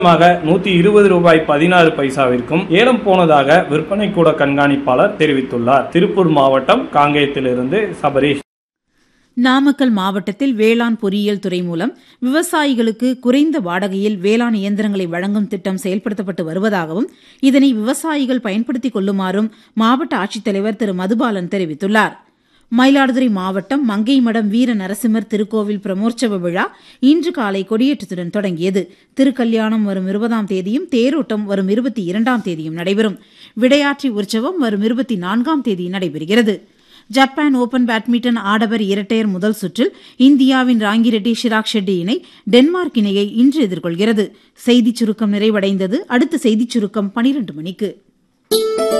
நூத்தி இருபது ரூபாய் பதினாறு பைசாவிற்கும் ஏலம் போனதாக விற்பனை கூட கண்காணிப்பாளர் தெரிவித்துள்ளார் திருப்பூர் மாவட்டம் காங்கேயத்திலிருந்து சபரீஷ் நாமக்கல் மாவட்டத்தில் வேளாண் பொறியியல் துறை மூலம் விவசாயிகளுக்கு குறைந்த வாடகையில் வேளாண் இயந்திரங்களை வழங்கும் திட்டம் செயல்படுத்தப்பட்டு வருவதாகவும் இதனை விவசாயிகள் பயன்படுத்திக் கொள்ளுமாறும் மாவட்ட ஆட்சித்தலைவர் திரு மதுபாலன் தெரிவித்துள்ளார் மயிலாடுதுறை மாவட்டம் மங்கைமடம் வீர நரசிம்மர் திருக்கோவில் பிரமோற்சவ விழா இன்று காலை கொடியேற்றத்துடன் தொடங்கியது திருக்கல்யாணம் வரும் இருபதாம் தேதியும் தேரோட்டம் வரும் இருபத்தி இரண்டாம் தேதியும் நடைபெறும் விடையாற்றி உற்சவம் வரும் இருபத்தி நான்காம் தேதி நடைபெறுகிறது ஜப்பான் ஓபன் பேட்மிண்டன் ஆடவர் இரட்டையர் முதல் சுற்றில் இந்தியாவின் ராங்கிரெட்டி ஷிராக் ஷெட்டி இணை டென்மார்க் இணையை இன்று எதிர்கொள்கிறது செய்திச் சுருக்கம் நிறைவடைந்தது அடுத்த செய்திச் சுருக்கம் பனிரண்டு மணிக்கு